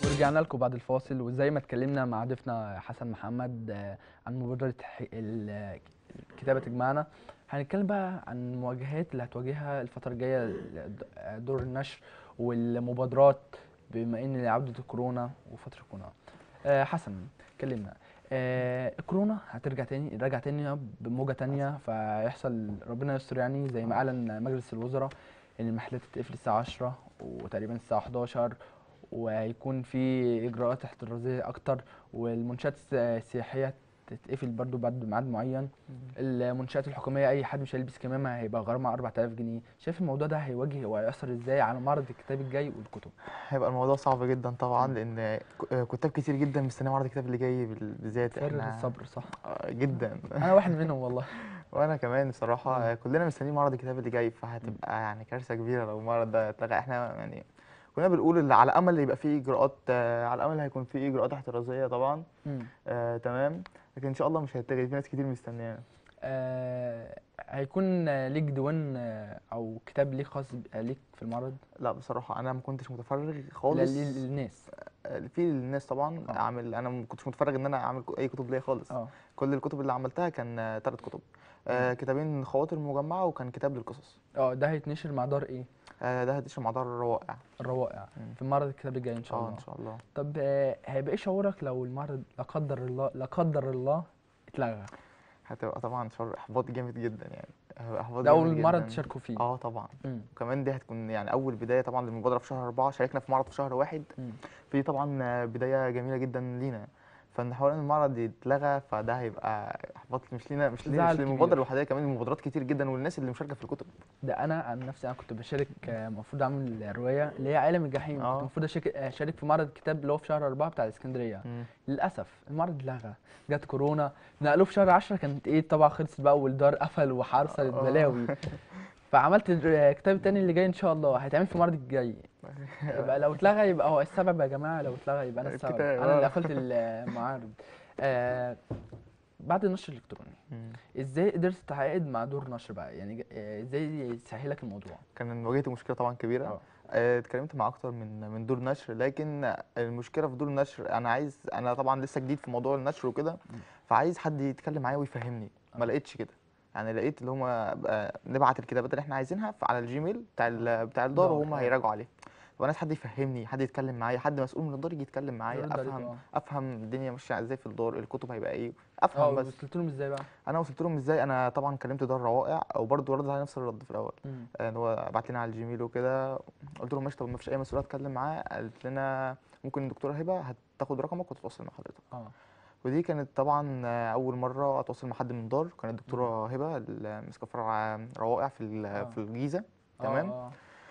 ورجعنا لكم بعد الفاصل وزي ما اتكلمنا مع ضيفنا حسن محمد آه، عن مبادرة ح- ال- الكتابة تجمعنا هنتكلم بقى عن المواجهات اللي هتواجهها الفترة الجاية ل- دور النشر والمبادرات بما ان عودة الكورونا وفترة الكورونا آه، حسن كلمنا آه، الكورونا هترجع تاني راجع تاني بموجة تانية فيحصل ربنا يستر يعني زي ما أعلن مجلس الوزراء إن المحلات تقفل الساعة 10 وتقريبا الساعة 11 وهيكون في اجراءات احترازيه اكتر والمنشات الس- السياحيه تتقفل برضو بعد ميعاد معين المنشات الحكوميه اي حد مش هيلبس كمامه هيبقى غرامه 4000 جنيه شايف الموضوع ده هيواجه وهيأثر ازاي على معرض الكتاب الجاي والكتب هيبقى الموضوع صعب جدا طبعا لان ك- كتاب كتير جدا مستنيين معرض الكتاب اللي جاي بال- بالذات فارغ احنا الصبر صح آه، جدا انا واحد منهم والله وانا كمان مم. بصراحه آه، كلنا مستنيين معرض الكتاب اللي جاي فهتبقى يعني كارثه كبيره لو المعرض ده اتلغى احنا يعني كنا بنقول اللي على امل يبقى فيه اجراءات آه، على امل هيكون فيه اجراءات احترازيه طبعا مم. آه، تمام لكن ان شاء الله مش هيتلغي في ناس كتير مستنيانا آه هيكون آه، ليك ديوان آه، او كتاب ليك خاص ب- آه، ليك في المعرض لا بصراحه انا ما كنتش متفرغ لا خالص لل- للناس آه، في الناس طبعا آه. عامل انا ما كنتش متفرغ ان انا اعمل ك- اي كتب ليا خالص اه كل الكتب اللي عملتها كان ثلاث كتب آه، كتابين خواطر مجمعه وكان كتاب للقصص اه ده هيتنشر مع دار ايه آه، ده هتشرح مع دار الروائع الروائع مم. في معرض الكتاب الجاي ان شاء اه الله ان شاء الله طب آه، هيبقى ايه شعورك لو المعرض لا قدر الله لا قدر الله اتلغى هتبقى طبعا شعور احباط جامد جدا يعني هيبقى احباط ده جامد اول معرض جداً. تشاركوا فيه اه طبعا مم. وكمان دي هتكون يعني اول بدايه طبعا للمبادره في شهر أربعة شاركنا في معرض في شهر واحد مم. في طبعا آه، بدايه جميله جدا لينا فان حوار ان المعرض يتلغى فده هيبقى احباط مش لينا مش لينا زعل مش كبير. للمبادره الوحيده كمان المبادرات كتير جدا والناس اللي مشاركه في الكتب ده انا عن نفسي انا كنت بشارك آه، المفروض اعمل روايه اللي هي عالم الجحيم كنت آه. المفروض أشارك- اشارك في معرض الكتاب اللي هو في شهر أربعة بتاع الاسكندريه للاسف المعرض اتلغى جت كورونا نقلوه في شهر 10 كانت ايه طبعا خلصت بقى والدار قفل وحرصت آه. بلاوي فعملت الكتاب التاني اللي جاي ان شاء الله هيتعمل في المعرض الجاي يبقى لو اتلغى يبقى هو السبب يا جماعه لو اتلغى يبقى انا السبب الكتاب، انا اللي آه. قفلت المعارض آه بعد النشر الالكتروني مم. ازاي قدرت تتعاقد مع دور نشر بقى يعني ج- آه، ازاي يسهلك الموضوع كان واجهت مشكله طبعا كبيره اه آه، اتكلمت مع اكتر من من دور نشر لكن المشكله في دور النشر انا عايز انا طبعا لسه جديد في موضوع النشر وكده فعايز حد يتكلم معايا ويفهمني ما آه. لقيتش كده يعني لقيت اللي هم نبعت الكتابات اللي احنا عايزينها ف- على الجيميل بتاع ال- بتاع الدار دار، وهم آه. هيراجعوا عليه طب انا عايز حد يفهمني حد يتكلم معايا حد مسؤول من الدار يجي يتكلم معايا يرد عليك، افهم آه. افهم الدنيا ماشيه ازاي في الدار الكتب هيبقى ايه اه افهم بس وصلت لهم ازاي بقى انا وصلت لهم ازاي انا طبعا كلمت دار روائع وبرضه رد على نفس الرد في الاول مم. اللي هو بعت لنا على الجيميل وكده قلت لهم ماشي طب ما فيش اي مسؤوليه اتكلم معاه قالت لنا ممكن الدكتوره هبه هتاخد رقمك وتتواصل مع حضرتك اه ودي كانت طبعا آه، اول مره اتواصل مع حد من دار كانت الدكتوره هبه اللي ماسكه فرع روائع في ال- آه. في الجيزه آه، تمام آه.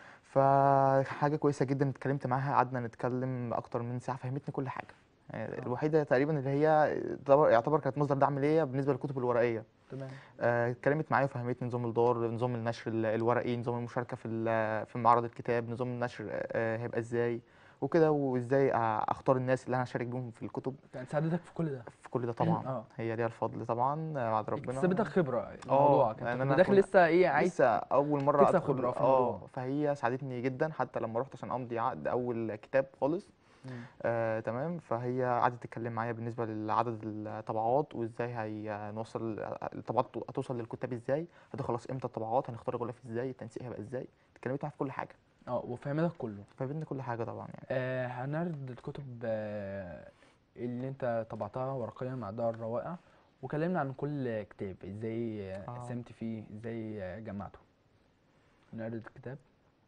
فحاجه كويسه جدا اتكلمت معاها قعدنا نتكلم اكتر من ساعه فهمتني كل حاجه يعني آه. الوحيده تقريبا اللي هي يعتبر- يعتبر كانت مصدر دعم ليا بالنسبه للكتب الورقيه تمام آه، اتكلمت معايا وفهمتني نظام الدار نظام النشر ال- الورقي نظام المشاركه في ال- في معرض الكتاب نظام النشر آه، هيبقى ازاي وكده وازاي أ- اختار الناس اللي انا هشارك بيهم في الكتب كانت ساعدتك في كل ده في كل ده طبعا اه هي ليها الفضل طبعا آه، بعد ربنا اكتسبتك خبره الموضوع لأن كانت أنا كنت داخل كنت- لسه ايه عايز لسه اول مره تكسب ادخل خبرة في اه الموضوع. فهي ساعدتني جدا حتى لما رحت عشان امضي عقد اول كتاب خالص مم. آه، تمام فهي قعدت تتكلم معايا بالنسبه لعدد الطبعات وازاي هنوصل الطبعات هتوصل للكتاب ازاي هتخلص امتى الطبعات هنختار الغلاف ازاي التنسيق هيبقى ازاي اتكلمت معايا في كل حاجه اه وفهمتك كله فبدنا كل حاجه طبعا يعني آه هنعرض الكتب آه اللي انت طبعتها ورقيا مع دار الروائع وكلمنا عن كل كتاب ازاي آه، آه. قسمت فيه ازاي آه، جمعته نعرض الكتاب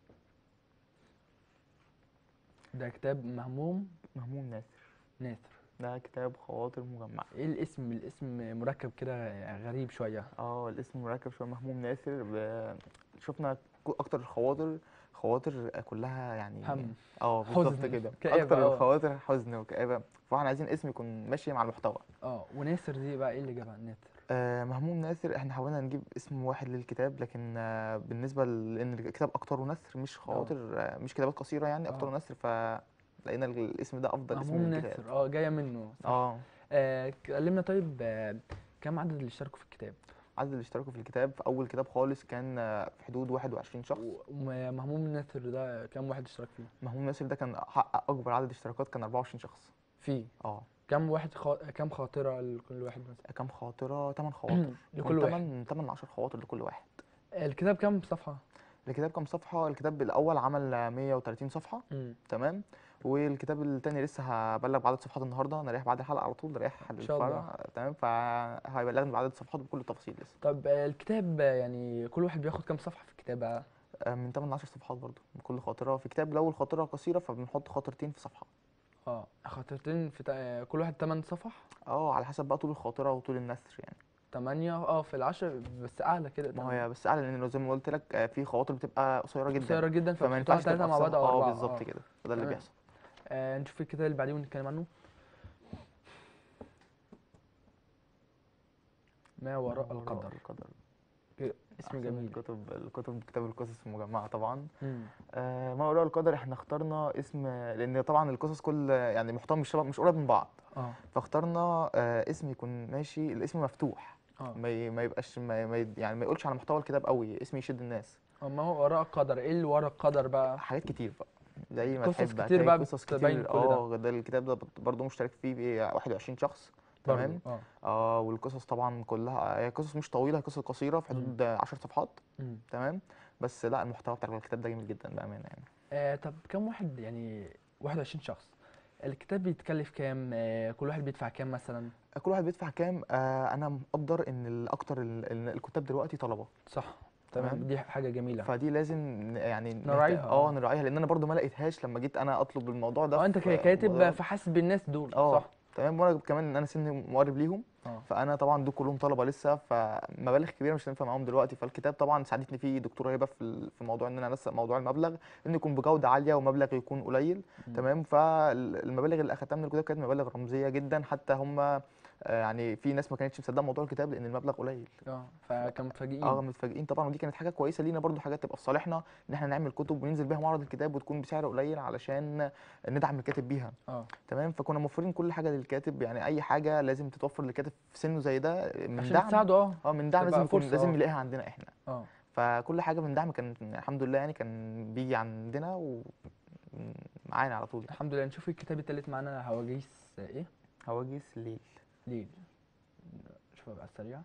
ده كتاب مهموم مهموم ناصر ناثر ده كتاب خواطر مجمعه ايه الاسم الاسم مركب كده غريب شويه اه الاسم مركب شويه مهموم ناصر ب... شفنا ك- اكتر الخواطر خواطر كلها يعني هم اه بالظبط حزن، كده كآبة، اكتر آه. الخواطر حزن وكآبة فاحنا عايزين اسم يكون ماشي مع المحتوى اه وناثر دي بقى ايه اللي جابها ناثر آه مهموم ناثر احنا حاولنا نجيب اسم واحد للكتاب لكن آه بالنسبه لان الكتاب اكتره نثر مش خواطر آه مش كتابات قصيره يعني آه. اكتره نثر فلقينا الاسم ده افضل اسم مهموم للكتاب ناثر اه جايه منه صح. اه آه كلمنا طيب آه كم عدد اللي اشتركوا في الكتاب عدد اللي اشتركوا في الكتاب في اول كتاب خالص كان آه، في حدود 21 شخص ومهموم النثر ده كام واحد اشترك فيه مهموم ناصر ده كان حقق اكبر عدد اشتراكات كان 24 شخص فيه اه كام واحد خا... كام خاطره لكل واحد مثلا كام خاطره 8 خواطر لكل واحد 8 8 10 خواطر لكل واحد الكتاب كام صفحه الكتاب كام صفحه الكتاب الاول عمل آه، 130 صفحه مم. تمام والكتاب التاني لسه هبلغ بعدد صفحات النهارده انا رايح بعد الحلقه على طول رايح إن شاء الله. للفرع تمام فهيبلغني بعدد الصفحات بكل التفاصيل لسه طب الكتاب يعني كل واحد بياخد كام صفحه في الكتاب بقى آه، من 8 ل 10 صفحات برضو من كل خاطره في كتاب لو الخاطره قصيره فبنحط خاطرتين في صفحه اه خاطرتين في تا... كل واحد 8 صفح اه على حسب بقى طول الخاطره وطول النثر يعني 8 اه في العشر بس اعلى كده ما هي بس اعلى لان زي ما قلت لك آه، في خواطر بتبقى قصيره جدا قصيره جدا فما فبتحطوها ينفعش ثلاثه تبقى مع في بعض صفحة. او اه اربعه بالظبط كده فده اللي تمام. بيحصل آه نشوف الكتاب اللي بعديه ونتكلم عنه ما وراء القدر القدر اسم أحسن جميل الكتب الكتب كتاب القصص المجمعه طبعا مم. آه، ما وراء القدر احنا اخترنا اسم لان طبعا القصص كل يعني محتوى مش شبه مش قريب من بعض اه فاخترنا آه، اسم يكون ماشي الاسم مفتوح اه ما ي- ما يبقاش ما ما ي- يعني ما يقولش على محتوى الكتاب قوي اسم يشد الناس آه، ما هو وراء القدر ايه اللي وراء القدر بقى حاجات كتير بقى زي ما قصص تحب كتير هتلاقي بقى قصص بتبين كتير كل ده. اه ده الكتاب ده برضه مشترك فيه بيه 21 شخص برضو، تمام اه اه والقصص طبعا كلها هي قصص مش طويله هي قصص قصيره في حدود 10 صفحات مم. تمام بس لا المحتوى بتاع الكتاب ده جميل جدا بامانه يعني آه طب كم واحد يعني 21 شخص الكتاب بيتكلف كام آه كل واحد بيدفع كام مثلا كل واحد بيدفع كام آه انا مقدر ان الاكتر ال- ال- الكتاب دلوقتي طلبه صح تمام تمام. دي حاجه جميله فدي لازم ن- يعني نهت- نراعيها، اه آه. نراعيها لان انا برضو ما لقيتهاش لما جيت انا اطلب الموضوع ده اه انت في- ك- كاتب آه، فحاسس بالناس دول اه صح تمام وانا كمان ان انا سني مقرب ليهم اه فانا طبعا دول كلهم طلبه لسه فمبالغ كبيره مش هتنفع معاهم دلوقتي فالكتاب طبعا ساعدتني فيه دكتوره هبه في ال- في موضوع ان انا انسق موضوع المبلغ انه يكون بجوده عاليه ومبلغ يكون قليل مم. تمام فالمبالغ اللي اخدتها من الكتاب كانت مبالغ رمزيه جدا حتى هم يعني في ناس ما كانتش مصدقه موضوع الكتاب لان المبلغ قليل اه فكان متفاجئين اه متفاجئين طبعا ودي كانت حاجه كويسه لينا برضو حاجه تبقى في صالحنا ان احنا نعمل كتب وننزل بيها معرض الكتاب وتكون بسعر قليل علشان ندعم الكاتب بيها اه تمام فكنا موفرين كل حاجه للكاتب يعني اي حاجه لازم تتوفر للكاتب في سنه زي ده من عشان دعم تساعده اه اه من دعم تبقى لازم يكون فرصة، لازم آه. يلاقيها عندنا احنا اه فكل حاجه من دعم كان الحمد لله يعني كان بيجي عندنا ومعانا على طول الحمد لله نشوف الكتاب التالت معانا هواجيس ايه هواجس ليل ليل شوفها بقى السريع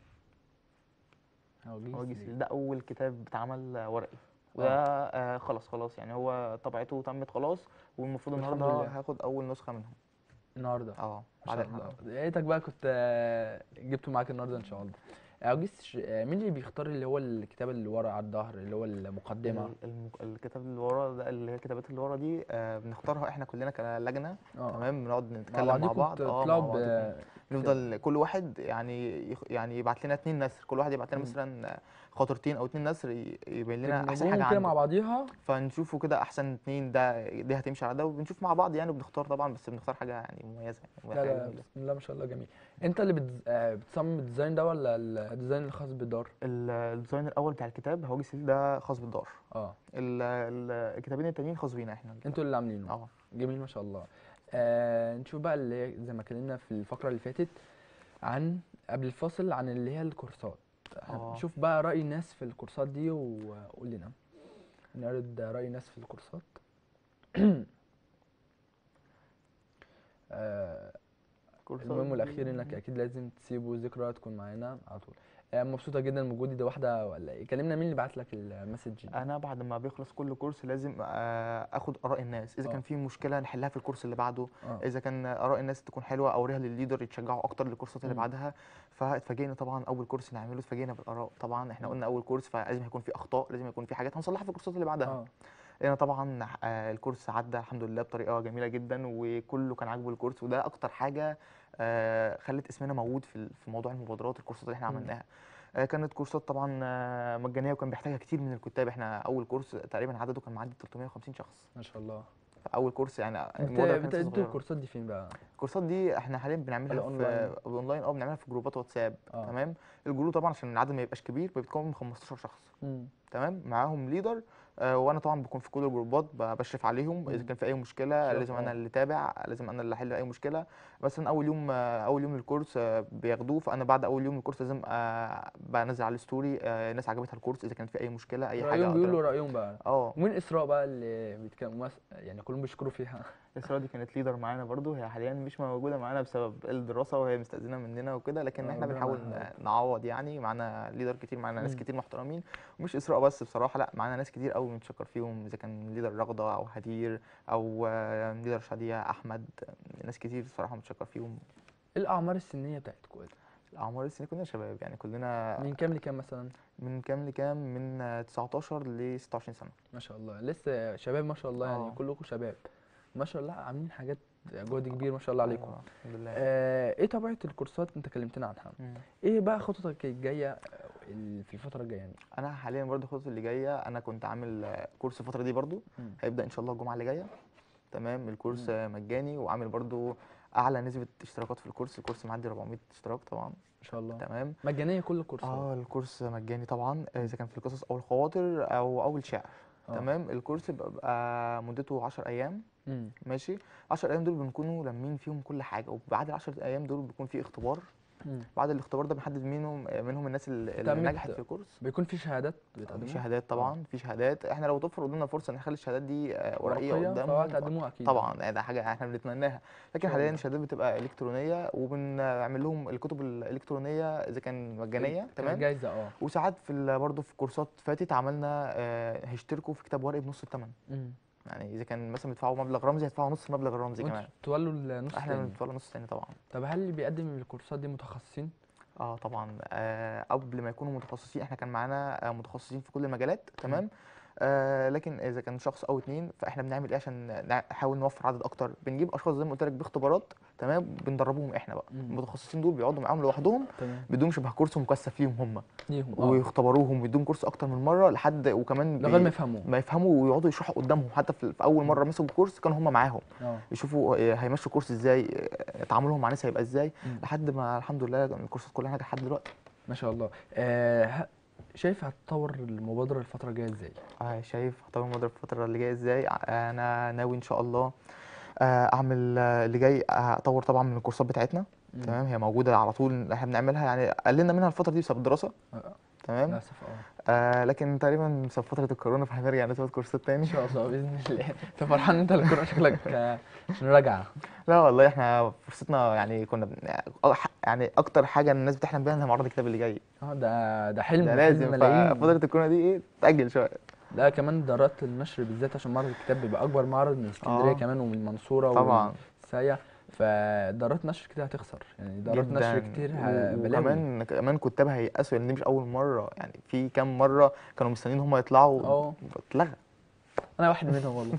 هواجيس هواجس ليل ليل ده اول كتاب اتعمل ورقي وده آه خلاص خلاص يعني هو طبعته تمت خلاص والمفروض الحمد النهارده لله. هاخد اول نسخه منهم النهارده اه ما بعد شاء الله الحلقه يا ريتك بقى كنت آه، جبته معاك النهارده ان شاء الله هواجيس ش- آه، مين اللي بيختار اللي هو الكتاب اللي ورا على الظهر اللي هو المقدمه ال- الم- الكتاب اللي ورا ده اللي هي الكتابات اللي ورا دي آه بنختارها احنا كلنا كلجنه اه تمام بنقعد مع نتكلم مع بعضكم بعض اه مع تطلعوا بعض ب- نفضل كل واحد يعني يخ- يعني يبعت لنا اتنين نثر كل واحد يبعت لنا مم. مثلا خاطرتين او اتنين نثر ي- يبين لنا احسن تجمعوهم حاجه كده مع عنده بعضيها فنشوفه كده احسن اتنين ده دي هتمشي على ده وبنشوف مع بعض يعني وبنختار طبعا بس بنختار حاجه يعني مميزه يعني لا حاجة لا جميلة. بسم الله ما شاء الله جميل انت اللي بتز... آه، بتصمم الديزاين ده ولا الديزاين الخاص بالدار ال- الديزاين الاول بتاع الكتاب هواجي سيل ده خاص بالدار اه ال- ال- الكتابين التانيين خاص بينا احنا انتوا اللي عاملينه اه جميل ما شاء الله آه نشوف بقى اللي هي زي ما اتكلمنا في الفقره اللي فاتت عن قبل الفاصل عن اللي هي الكورسات آه. نشوف بقى راي الناس في الكورسات دي وقول لنا نعرض راي الناس في الكورسات آه كورسات المهم دي- والاخير انك اكيد لازم تسيبوا ذكرى تكون معانا على طول آه مبسوطه جدا من وجودي ده واحده ولا ايه كلمنا مين اللي بعت لك المسج دي انا بعد ما بيخلص كل كورس لازم آه، اخد اراء الناس اذا آه. كان في مشكله نحلها في الكورس اللي بعده اه اذا كان اراء الناس تكون حلوه اوريها للليدر يتشجعوا اكتر للكورسات اللي مم. بعدها فاتفاجئنا طبعا اول كورس نعمله اتفاجئنا بالاراء طبعا احنا مم. قلنا اول كورس فلازم يكون في اخطاء لازم يكون في حاجات هنصلحها في الكورسات اللي بعدها اه لقينا طبعا آه، الكورس عدى الحمد لله بطريقه جميله جدا وكله كان عاجبه الكورس وده اكتر حاجه آه، خلت اسمنا موجود في ال- في موضوع المبادرات الكورسات اللي احنا مم. عملناها آه، كانت كورسات طبعا آه، مجانيه وكان بيحتاجها كتير من الكتاب احنا اول كورس تقريبا عدده كان معدي 350 شخص ما شاء الله اول كورس يعني انت المبادرة كانت بت- لسه انتوا صغيرة. الكورسات دي فين بقى الكورسات دي احنا حاليا بنعملها ولا في أونلاين؟ اونلاين اه بنعملها في جروبات واتساب اه تمام الجروب طبعا عشان العدد ما يبقاش كبير بيتكون من 15 شخص مم. تمام معاهم ليدر آه وانا طبعا بكون في كل الجروبات ب- بشرف عليهم اذا مم. كان في اي مشكله إشراف، لازم انا آه. اللي تابع لازم انا اللي احل اي مشكله مثلا اول يوم آه اول يوم الكورس آه بياخدوه فانا بعد اول يوم الكورس لازم آه بنزل على الستوري آه الناس عجبتها الكورس اذا كان في اي مشكله اي حاجه رايهم أقدر- بيقولوا رايهم بقى اه ومين اسراء بقى اللي بيتكلموا مس... يعني كلهم بيشكروا فيها اسراء دي كانت ليدر معانا برضو هي حاليا مش موجوده معانا بسبب الدراسه وهي مستأذنه مننا وكده لكن آه، احنا ربنا بنحاول معاها يا ن- نعوض يعني معانا ليدر كتير معانا ناس مم. كتير محترمين ومش اسراء بس بصراحه لا معانا ناس كتير قوي بنتشكر فيهم اذا كان ليدر رغده او هدير او آه، ليدر شاديه احمد آه، ناس كتير بصراحه متشكر فيهم ايه الاعمار السنيه بتاعتكم الاعمار السنين كلنا شباب يعني كلنا من كام لكام مثلا من كام لكام من آه، 19 ل 26 سنه ما شاء الله لسه شباب ما شاء الله يعني آه. كلكم شباب ما شاء الله عاملين حاجات جهد كبير ما شاء الله عليكم آه، الحمد لله آه ايه طبيعه الكورسات انت كلمتنا عنها مم. ايه بقى خططك الجايه آه، ال- في الفتره الجايه يعني انا حاليا برضو الخطوه اللي جايه انا كنت عامل آه، كورس الفتره دي برضو مم. هيبدا ان شاء الله الجمعه اللي جايه تمام الكورس مم. آه، مجاني وعامل برضو اعلى نسبه اشتراكات في الكورس الكورس معدي 400 اشتراك طبعا ما شاء الله تمام مجانيه كل الكورسات اه الكورس مجاني طبعا آه، اذا كان في القصص او الخواطر او او الشعر آه. تمام الكورس بيبقى مدته 10 ايام مم. ماشي 10 ايام دول بنكونوا لامين فيهم كل حاجه وبعد ال 10 ايام دول بيكون في اختبار مم. بعد الاختبار ده بنحدد منهم منهم الناس اللي اللي تمت- نجحت في الكورس بيكون في شهادات في بتقدموها شهادات طبعا في شهادات احنا لو توفر قدامنا فرصه ان نخلي الشهادات دي آه، ورقيه ورقيه قدامهم فهتقدموها اكيد طبعا يعني ده حاجه احنا بنتمناها لكن شاء حاليا الله. الشهادات بتبقى الكترونيه وبنعمل لهم الكتب الالكترونيه اذا كان مجانيه تمام جايزه اه وساعات في ال- برضه في كورسات فاتت عملنا آه، هيشتركوا في كتاب ورقي بنص الثمن مم. يعني اذا كان مثلا بيدفعوا مبلغ رمزي هيدفعوا نص المبلغ الرمزي وانتوا كمان تولوا النص احنا تاني بندفع نص تاني طبعا طب هل اللي بيقدم الكورسات دي متخصصين اه طبعا آه قبل ما يكونوا متخصصين احنا كان معانا آه متخصصين في كل المجالات تمام آه لكن اذا كان شخص او اتنين فاحنا بنعمل ايه عشان نحاول نوفر عدد اكتر بنجيب اشخاص زي ما قلت لك باختبارات تمام بندربهم احنا بقى مم. المتخصصين دول بيقعدوا معاهم لوحدهم تمام بيدوهم شبه كورس مكثف ليهم هم ليهم اه ويختبروهم ويدوهم كورس اكتر من مره لحد وكمان لغايه ما بي- يفهموا ما يفهموا ويقعدوا يشرحوا قدامهم حتى في في اول مره مسكوا الكورس كانوا هم معاهم اه يشوفوا آه، هيمشوا الكورس ازاي آه، تعاملهم مع الناس هيبقى ازاي مم. لحد ما الحمد لله الكورسات كلها نجحت لحد دلوقتي ما شاء الله آه ه- شايف هتطور المبادره الفتره الجايه ازاي آه، شايف هطور الموضوع في الفترة اللي جاية ازاي آه، انا ناوي ان شاء الله آه، اعمل آه، اللي جاي اطور طبعا من الكورسات بتاعتنا مم. تمام هي موجودة على طول احنا بنعملها يعني قللنا منها الفترة دي بسبب الدراسة آه، تمام للاسف اه آه لكن تقريبا بسبب فترة الكورونا فهنرجع نثبت كورسات ان تاني شاء الله باذن الله انت فرحان انت اللي كورونا شكلك آه، عشان راجعه لا والله احنا فرصتنا يعني كنا بن... آه، يعني اكتر حاجة الناس بتحلم بيها انها معرض الكتاب اللي جاي اه ده ده حلم ده حلم لازم ملايين ففترة الكورونا دي ايه تأجل شوية لا كمان دارات النشر بالذات عشان معرض الكتاب بيبقى اكبر معرض من اسكندريه آه. كمان ومن المنصوره طبعا والسايا فدارات نشر كتير هتخسر يعني دارات نشر جدا كتير و- ه- بلاوي وكمان كمان كتاب هيأسوا لان دي مش اول مره يعني في كام مره كانوا مستنيين هم يطلعوا اه اتلغى انا واحد منهم والله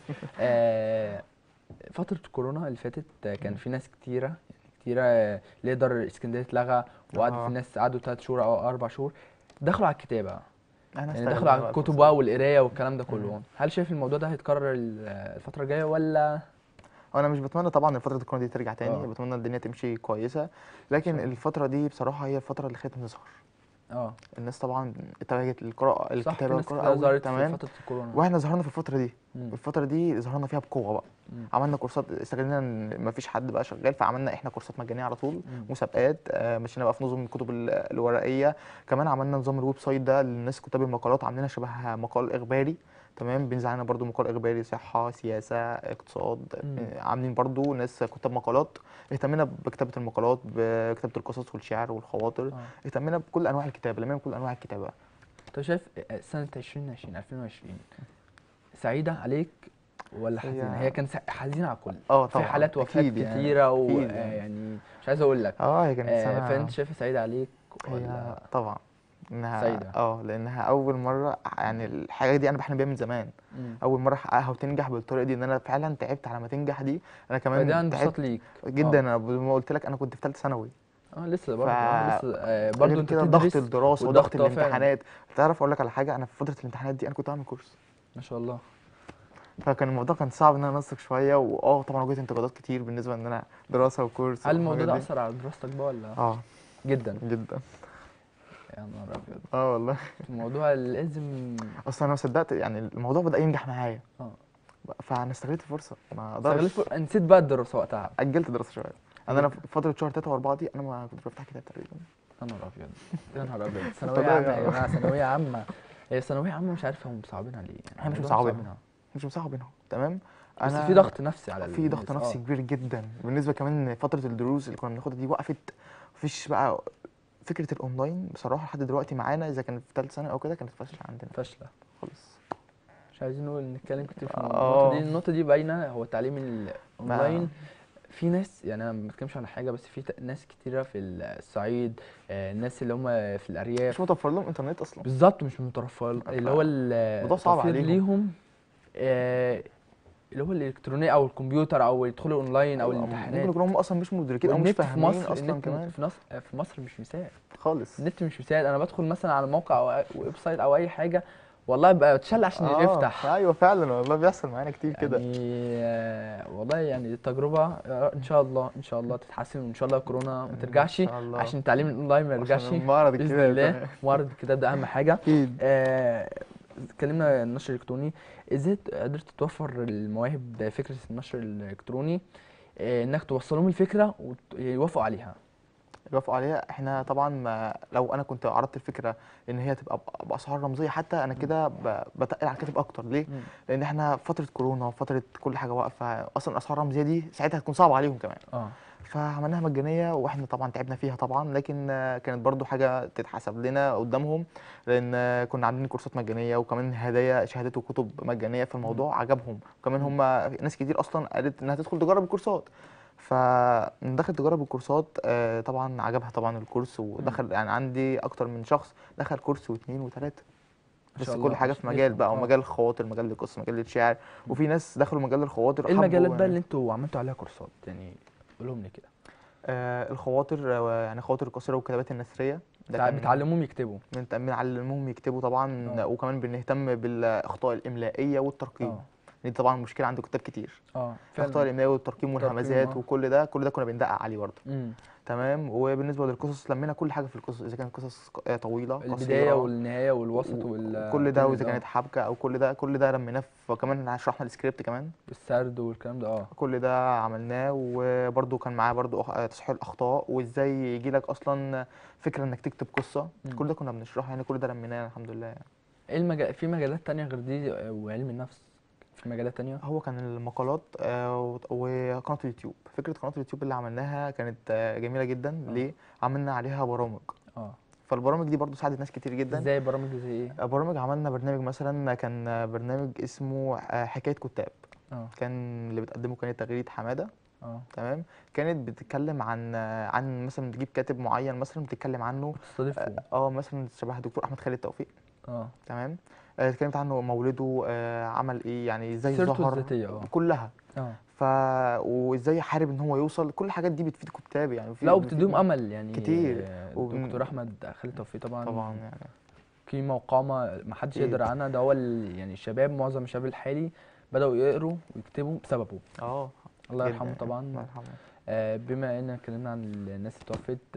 آه فتره كورونا اللي فاتت آه، كان في ناس كتيره يعني كتيره آه، اللي دار اسكندريه اتلغى وقعدوا آه. في ناس قعدوا ثلاث شهور او اربع شهور دخلوا على الكتابه احنا يعني استغلنا دخلوا على بقى الكتب الفرصة بقى دي. والقرايه والكلام ده مم. كله هل شايف الموضوع ده هيتكرر ال- الفتره الجايه ولا انا مش بتمنى طبعا فتره الكورونا دي ترجع تاني آه. بتمنى الدنيا تمشي كويسه لكن شاء الله. الفتره دي بصراحه هي الفتره اللي خلتنا نظهر اه الناس طبعا اتجهت للقراءه صح في الكتابه ناس والقراءه كتير أوي، ظهرت في تمام فتره الكورونا واحنا ظهرنا في الفتره دي مم. الفتره دي ظهرنا فيها بقوه بقى مم. عملنا كورسات استغلنا ان مفيش حد بقى شغال فعملنا احنا كورسات مجانيه على طول مم. مسابقات آه، مشينا بقى في نظم الكتب ال- الورقيه كمان عملنا نظام الويب سايت ده للناس كتاب المقالات عاملينها شبه مقال اخباري تمام بينزل علينا برضو مقال اخباري صحه سياسه اقتصاد مم. آه، عاملين برضو ناس كتاب مقالات اهتمينا بكتابه المقالات بكتابه القصص والشعر والخواطر اه اهتمينا بكل انواع الكتابه لمينا بكل انواع الكتابه انت شايف سنة 2020 2020 سعيدة عليك ولا هي- حزينة؟ هي كانت سع- حزينة على الكل اه في طبعا حالات وفاة أكيد يعني، كتيرة أكيد يعني. ويعني مش عايز اقول لك اه هي كانت آه، سنه فانت شايفها سعيدة عليك هي ولا طبعا انها سعيدة. اه لانها اول مره يعني الحاجه دي انا بحلم بيها من زمان مم. اول مره احققها وتنجح بالطريقه دي ان انا فعلا تعبت على ما تنجح دي انا كمان فده تعبت انبساط ليك جدا انا زي ما قلت لك انا كنت في ثالثه ثانوي اه لسه برضه ف- آه، لسه آه، غير برضه انت كده ضغط بتدرس الدراسه والضغط وضغط اه فعلا. الامتحانات تعرف اقول لك على حاجه انا في فتره الامتحانات دي انا كنت بعمل كورس ما شاء الله فكان الموضوع كان صعب ان انا انسق شويه واه طبعا واجهت انتقادات كتير بالنسبه ان انا دراسه وكورس هل الموضوع ده والحاجات دي. اثر على دراستك بقى ولا اه جدا جدا يا نهار ابيض اه والله الموضوع لازم اصلا انا ما صدقت يعني الموضوع بدا ينجح معايا اه فانا استغلت الفرصه ما استغلت اقدرش فر- نسيت بقى الدراسه وقتها اجلت الدراسه شويه انا انا في فتره شهر 3 و4 دي انا ما كنت بفتح كتاب تقريبا يا نهار ابيض يا نهار ابيض ثانويه والله عامه يا يا- جماعه ثانويه عامه هي ثانويه عامه مش عارف هم مصعبينها ليه يعني إحنا مش الموضوع مصعبينها. مصعبينها. مش مصاحبينهم تمام بس في ضغط نفسي على في ضغط الناس. نفسي آه. كبير جدا بالنسبه كمان إن فتره الدروس اللي كنا بناخدها دي وقفت مفيش بقى فكره الاونلاين بصراحه لحد دلوقتي معانا اذا كانت في ثالث سنه او كده كانت فاشله عندنا فاشله خالص مش عايزين نقول نتكلم كتير في آه. النقطه دي النقطه دي باينه هو التعليم الاونلاين في ناس يعني انا ما بتكلمش عن حاجه بس في ت- ناس كتيره في الصعيد آه، الناس اللي هم في الارياف مش متوفر لهم انترنت اصلا بالظبط مش مترفه اللي هو ال- الموضوع صعب التوفير عليهم. ليهم آه، اللي هو الالكترونيه او الكمبيوتر او يدخلوا اونلاين او ممكن الامتحانات يكونوا هم اصلا مش مدركين او مش والنت في فاهمين مصر اصلا النت كمان في مصر في مصر مش مثال خالص النت مش مثال انا بدخل مثلا على موقع او ويب سايت او اي حاجه والله بقى بتشل عشان آه، يفتح ايوه فعلا والله بيحصل معانا كتير كده يعني آه، والله يعني التجربه آه، ان شاء الله ان شاء الله تتحسن وان شاء الله كورونا ما ترجعش إن شاء الله. عشان التعليم الاونلاين ما يرجعش عشان المعرض باذن الكتاب الله كمان. معرض الكتاب ده اهم حاجه اكيد آه، اتكلمنا عن النشر الالكتروني ازاي ت- قدرت توفر المواهب فكره النشر الالكتروني آه، انك توصلهم الفكره ويوافقوا عليها يوافقوا عليها احنا طبعا ما لو انا كنت عرضت الفكره ان هي تبقى ب- باسعار رمزيه حتى انا كده ب- بتقل على الكاتب اكتر ليه؟ مم. لان احنا فتره كورونا وفتره كل حاجه واقفه اصلا الاسعار الرمزيه دي ساعتها هتكون صعبه عليهم كمان اه فعملناها مجانيه واحنا طبعا تعبنا فيها طبعا لكن آه، كانت برضو حاجه تتحسب لنا قدامهم لان آه، كنا عاملين كورسات مجانيه وكمان هدايا شهادات وكتب مجانيه في الموضوع عجبهم وكمان هم ناس كتير اصلا قالت انها تدخل تجرب الكورسات فدخلت تجرب الكورسات آه، طبعا عجبها طبعا الكورس ودخل يعني عندي اكتر من شخص دخل كورس واثنين وثلاثه ما بس شاء كل الله، حاجه مش في مجال بيفهم. بقى آه. ومجال الخواطر مجال القصه مجال الشعر وفي ناس دخلوا مجال الخواطر ايه المجالات حبوا بقى اللي انتوا عملتوا عليها كورسات يعني قولهم لي كده آه الخواطر آه، يعني خواطر القصيره والكتابات النثريه ده بتع- كان بتعلموهم يكتبوا من بنعلمهم يكتبوا طبعا آه. وكمان بنهتم بالاخطاء الاملائيه والترقيم اه دي طبعا مشكله عند كتاب كتير اه الاخطاء الاملائيه والترقيم والهمزات آه. وكل ده كل ده كنا بندقق عليه برضه امم تمام وبالنسبه للقصص لمينا كل حاجه في القصص اذا كانت قصص ق- آه، طويله البدايه قصيرة، والنهايه والوسط و- وال كل ده كل واذا كانت حبكه او كل ده كل ده لميناه وكمان شرحنا السكريبت كمان السرد والكلام ده اه كل ده عملناه وبرده كان معاه برده أخ- تصحيح الاخطاء وازاي يجي لك اصلا فكره انك تكتب قصه مم. كل ده كنا بنشرحه يعني كل ده لميناه الحمد لله يعني. ايه المجال في مجالات تانية غير دي آه، وعلم النفس في مجالات تانية هو كان المقالات آه، وت- وقناه اليوتيوب فكره قناه اليوتيوب اللي عملناها كانت آه، جميله جدا آه. ليه عملنا عليها برامج اه فالبرامج دي برضو ساعدت ناس كتير جدا ازاي برامج زي ايه آه، برامج عملنا برنامج مثلا كان آه، برنامج اسمه آه، حكايه كتاب اه كان اللي بتقدمه كانت تغريده حماده اه تمام كانت بتتكلم عن آه، عن مثلا تجيب كاتب معين مثلا بتتكلم عنه بتستضيفوا اه مثلا شبه الدكتور احمد خالد توفيق اه تمام آه، اتكلمت عنه مولده آه، عمل ايه يعني ازاي سيرته ظهر الذاتية، اه. كلها اه ف وازاي حارب ان هو يوصل كل الحاجات دي بتفيد كتاب يعني في لا بتفيد- وبتديهم امل يعني كتير. آه، وبن- دكتور احمد خالد توفيق طبعا طبعا يعني قيمه وقامه ما حدش أكيد. يقدر عنها ده هو ال- يعني الشباب معظم الشباب الحالي بداوا يقروا ويكتبوا بسببه اه الله جداً يرحمه يعني. طبعا الله يرحمه آه، بما ان اتكلمنا عن الناس اللي توفت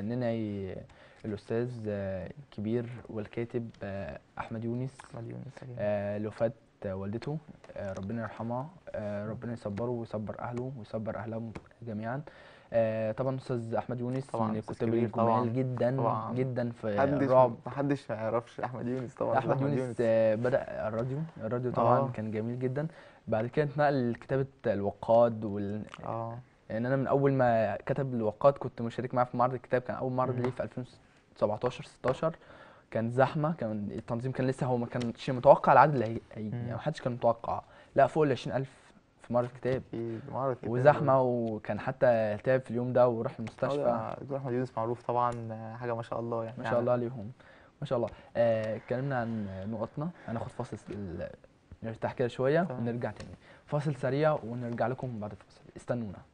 فننعي الاستاذ آه، الكبير والكاتب آه، احمد يونس أحمد يونس أكيد. آه، لوفاة والدته آه، ربنا يرحمها آه، ربنا يصبره ويصبر اهله ويصبر اهلهم جميعا آه، طبعا استاذ احمد يونس طبعاً من أستاذ الكتاب كبير طبعاً. الجمال جدا طبعاً. جدا في محدش رعب محدش ما يعرفش احمد يونس طبعا أستاذ احمد يونس آه، بدا الراديو الراديو طبعا آه. كان جميل جدا بعد كده اتنقل لكتابه الوقاد وال... اه يعني انا من اول ما كتب الوقاد كنت مشارك معاه في معرض الكتاب كان اول معرض مم. ليه في 2017 16 كان زحمه كان التنظيم كان لسه هو ما كانش متوقع العدد اللي هي- هيجي يعني مم. ما حدش كان متوقع لا فوق ال 20000 في معرض الكتاب في معرض كتاب وزحمه وكان حتى تعب في اليوم ده وراح آه، المستشفى ده دكتور احمد يونس معروف طبعا آه، حاجه ما شاء الله يعني ما شاء الله عليهم ما شاء الله آه، اتكلمنا عن نقطنا هناخد فاصل س- ال- نرتاح كده شويه تمام. ونرجع تاني فاصل سريع ونرجع لكم بعد الفاصل استنونا